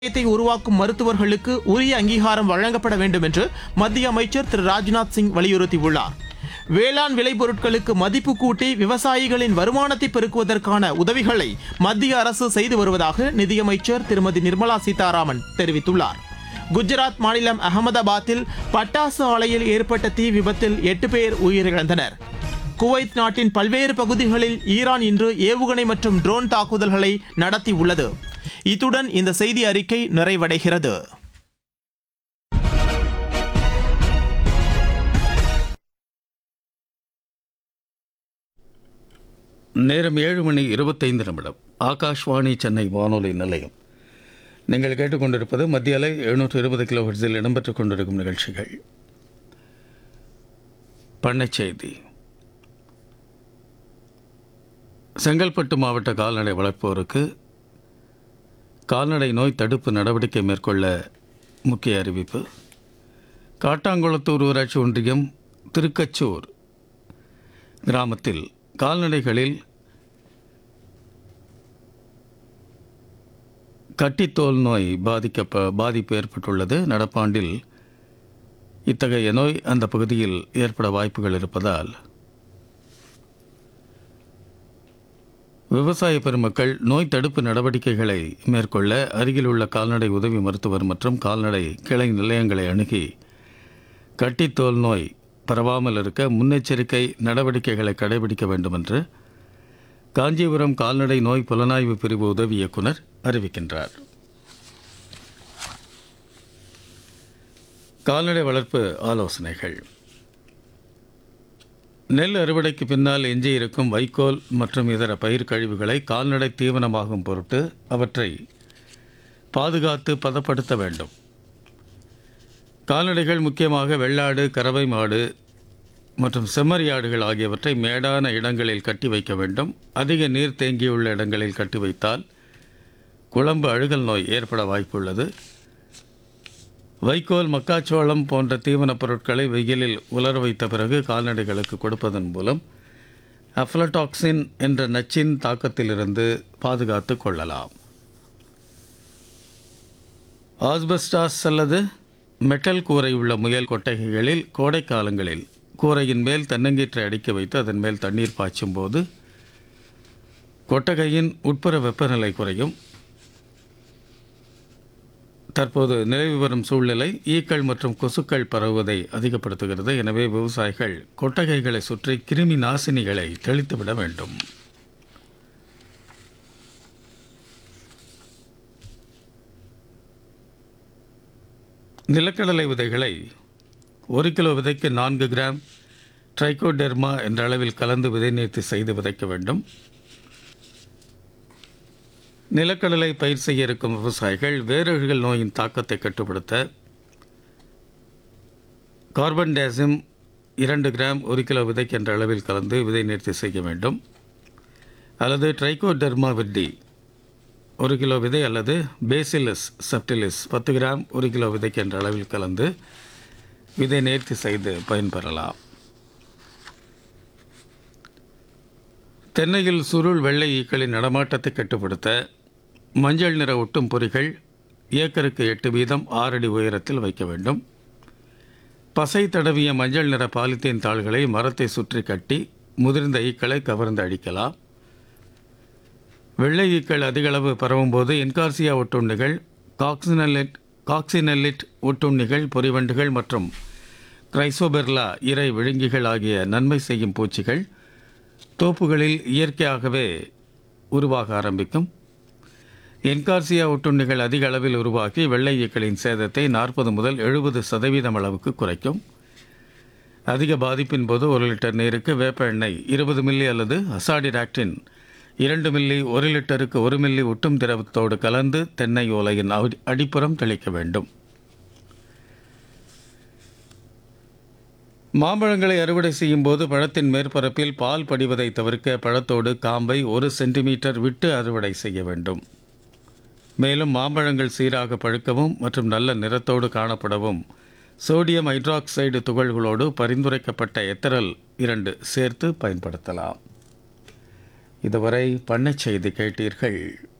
த்தை உருவாக்கும் மருத்துவர்களுக்கு உரிய அங்கீகாரம் வழங்கப்பட வேண்டும் என்று மத்திய அமைச்சர் திரு ராஜ்நாத் சிங் வலியுறுத்தியுள்ளார் வேளாண் விளைபொருட்களுக்கு மதிப்பு கூட்டி விவசாயிகளின் வருமானத்தை பெருக்குவதற்கான உதவிகளை மத்திய அரசு செய்து வருவதாக நிதியமைச்சர் திருமதி நிர்மலா சீதாராமன் தெரிவித்துள்ளார் குஜராத் மாநிலம் அகமதாபாத்தில் பட்டாசு ஆலையில் ஏற்பட்ட தீ விபத்தில் எட்டு பேர் உயிரிழந்தனர் குவைத் நாட்டின் பல்வேறு பகுதிகளில் ஈரான் இன்று ஏவுகணை மற்றும் ட்ரோன் தாக்குதல்களை நடத்தியுள்ளது இத்துடன் இந்த செய்தி அறிக்கை நிறைவடைகிறது நேரம் ஏழு மணி இருபத்தைந்து நிமிடம் ஆகாஷ்வாணி சென்னை வானொலி நிலையம் நீங்கள் கேட்டுக்கொண்டிருப்பது மத்திய அலை எழுநூற்று இருபது கிலோ ஹெர்ட்ஸில் இடம்பெற்றுக் கொண்டிருக்கும் நிகழ்ச்சிகள் பண்ணைச் செய்தி செங்கல்பட்டு மாவட்ட கால்நடை வளர்ப்போருக்கு கால்நடை நோய் தடுப்பு நடவடிக்கை மேற்கொள்ள முக்கிய அறிவிப்பு காட்டாங்குளத்தூர் ஊராட்சி ஒன்றியம் திருக்கச்சூர் கிராமத்தில் கால்நடைகளில் கட்டித்தோல் நோய் பாதிக்க பாதிப்பு ஏற்பட்டுள்ளது நடப்பாண்டில் இத்தகைய நோய் அந்த பகுதியில் ஏற்பட வாய்ப்புகள் இருப்பதால் விவசாய பெருமக்கள் நோய் தடுப்பு நடவடிக்கைகளை மேற்கொள்ள அருகிலுள்ள கால்நடை உதவி மருத்துவர் மற்றும் கால்நடை கிளை நிலையங்களை அணுகி கட்டித்தோல் நோய் பரவாமல் இருக்க முன்னெச்சரிக்கை நடவடிக்கைகளை கடைபிடிக்க வேண்டும் என்று காஞ்சிபுரம் கால்நடை நோய் புலனாய்வு பிரிவு உதவி இயக்குனர் அறிவிக்கின்றார் கால்நடை வளர்ப்பு ஆலோசனைகள் நெல் அறுவடைக்கு பின்னால் எஞ்சியிருக்கும் வைக்கோல் மற்றும் இதர பயிர் கழிவுகளை கால்நடை தீவனமாகும் பொருட்டு அவற்றை பாதுகாத்து பதப்படுத்த வேண்டும் கால்நடைகள் முக்கியமாக வெள்ளாடு கறவை மாடு மற்றும் செம்மறியாடுகள் ஆகியவற்றை மேடான இடங்களில் கட்டி வைக்க வேண்டும் அதிக நீர் தேங்கியுள்ள இடங்களில் கட்டி வைத்தால் குழம்பு அழுகல் நோய் ஏற்பட வாய்ப்புள்ளது வைக்கோல் மக்காச்சோளம் போன்ற தீவனப் பொருட்களை வெயிலில் உலர வைத்த பிறகு கால்நடைகளுக்கு கொடுப்பதன் மூலம் அஃப்லடாக்சின் என்ற நச்சின் தாக்கத்திலிருந்து பாதுகாத்து கொள்ளலாம் ஆஸ்பெஸ்டாஸ் அல்லது மெட்டல் கூரை உள்ள முயல் கொட்டகைகளில் கோடை காலங்களில் கூரையின் மேல் தென்னங்கீற்றை அடிக்க வைத்து அதன் மேல் தண்ணீர் பாய்ச்சும் போது கொட்டகையின் உட்புற வெப்பநிலை குறையும் தற்போது நிலவி வரும் சூழ்நிலை ஈக்கள் மற்றும் கொசுக்கள் பரவுவதை அதிகப்படுத்துகிறது எனவே விவசாயிகள் கொட்டகைகளை சுற்றி கிருமி நாசினிகளை தெளித்துவிட வேண்டும் நிலக்கடலை விதைகளை ஒரு கிலோ விதைக்கு நான்கு கிராம் ட்ரைகோடெர்மா என்ற அளவில் கலந்து விதை நேர்த்தி செய்து விதைக்க வேண்டும் நிலக்கடலை பயிர் செய்ய இருக்கும் விவசாயிகள் வேரழுகல் நோயின் தாக்கத்தை கட்டுப்படுத்த கார்பன் டேசிம் இரண்டு கிராம் ஒரு கிலோ விதைக்கு என்ற அளவில் கலந்து விதை நேர்த்தி செய்ய வேண்டும் அல்லது ட்ரைகோடெர்மா விட்டி ஒரு கிலோ விதை அல்லது பேசிலஸ் சப்டிலிஸ் பத்து கிராம் ஒரு கிலோ விதைக்கு என்ற அளவில் கலந்து விதை நேர்த்தி செய்து பயன்பெறலாம் தென்னையில் சுருள் வெள்ளை ஈக்களின் நடமாட்டத்தை கட்டுப்படுத்த மஞ்சள் நிற ஒட்டும் பொறிகள் ஏக்கருக்கு எட்டு வீதம் ஆறடி உயரத்தில் வைக்க வேண்டும் பசை தடவிய மஞ்சள் நிற பாலித்தீன் தாள்களை மரத்தை சுற்றி கட்டி முதிர்ந்த ஈக்களை கவர்ந்து அழிக்கலாம் வெள்ளை ஈக்கள் அதிகளவு பரவும்போது என்கார்சியா ஒட்டுண்ணிகள் காக்சினலிட் காக்சினலிட் ஒட்டுண்ணிகள் பொறிவண்டுகள் மற்றும் கிரைசோபெர்லா இறை விழுங்கிகள் ஆகிய நன்மை செய்யும் பூச்சிகள் தோப்புகளில் இயற்கையாகவே உருவாக ஆரம்பிக்கும் என்கார்சியா ஒட்டுண்ணிகள் அதிக அளவில் உருவாக்கி வெள்ளை ஈக்களின் சேதத்தை நாற்பது முதல் எழுபது சதவீதம் அளவுக்கு குறைக்கும் அதிக பாதிப்பின் போது ஒரு லிட்டர் நீருக்கு வேப்ப எண்ணெய் இருபது மில்லி அல்லது அசாடிராக்டின் இரண்டு மில்லி ஒரு லிட்டருக்கு ஒரு மில்லி ஒட்டும் திரவத்தோடு கலந்து தென்னை ஓலையின் அடி- அடிப்புறம் தெளிக்க வேண்டும் மாம்பழங்களை அறுவடை செய்யும் போது பழத்தின் மேற்பரப்பில் பால் படிவதை தவிர்க்க பழத்தோடு காம்பை ஒரு சென்டிமீட்டர் விட்டு அறுவடை செய்ய வேண்டும் மேலும் மாம்பழங்கள் சீராக பழுக்கவும் மற்றும் நல்ல நிறத்தோடு காணப்படவும் சோடியம் ஹைட்ராக்சைடு துகள்களோடு பரிந்துரைக்கப்பட்ட எத்தரல் இரண்டு சேர்த்து பயன்படுத்தலாம் இதுவரை பண்ணைச் செய்தி கேட்டீர்கள்